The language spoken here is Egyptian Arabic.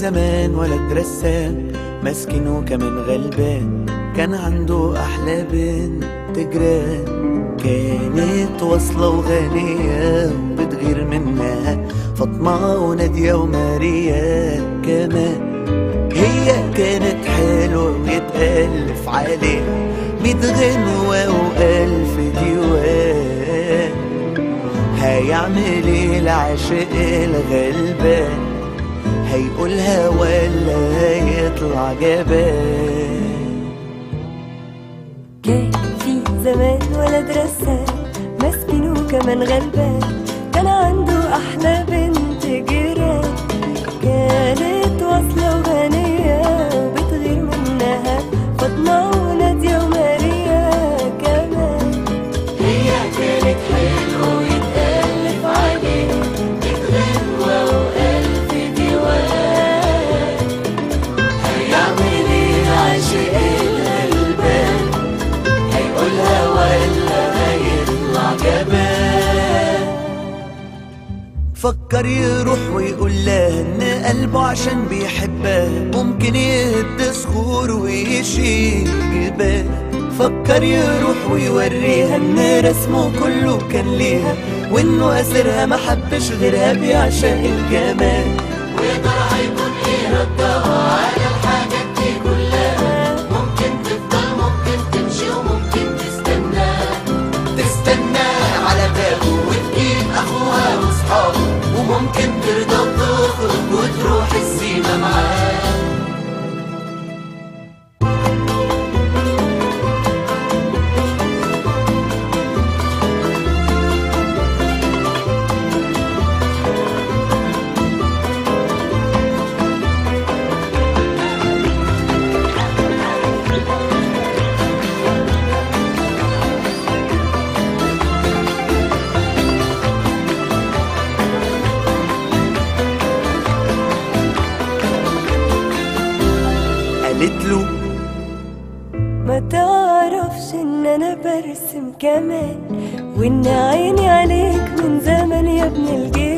زمان ولد رسام مسكين وكمان غلبان كان عنده أحلى بنت جيران كانت واصلة وغنية وبتغير منها فاطمة ونادية وماريا كمان هي كانت حلوة ويتألف عليها ميت غنوة وألف ديوان هيعمل ايه العاشق الغلبان هيقولها ولا هيطلع جبان كان في زمان ولد رسام مسكين وكمان غلبان كان عنده أحلى بنت جيران كانت واصلة وغنية وبتغير منها فاطمة ونادية وماريا كمان هي كانت حلوة ويتألف عليه بتغنوة وألف ديوان هيعمل ايه العاشق الغلبان هيقولها ولا هيطلع جبان فكر يروح ويقول لها ان قلبه عشان بيحبها ممكن يهد صخور ويشيل جبال فكر يروح ويوريها ان رسمه كله كان ليها وانه اسرها ما حبش غيرها بيعشق الجمال ويقدر هيكون ايه ردها على الحاجات دي كلها ممكن تفضل ممكن تمشي وممكن تستنى تستناه على بابه وتجيب اخوها واصحابه وممكن ترضى وتخرج وتروح السيما معاه قالت له ما تعرفش ان انا برسم كمان وان عيني عليك من زمن يا ابن الجيل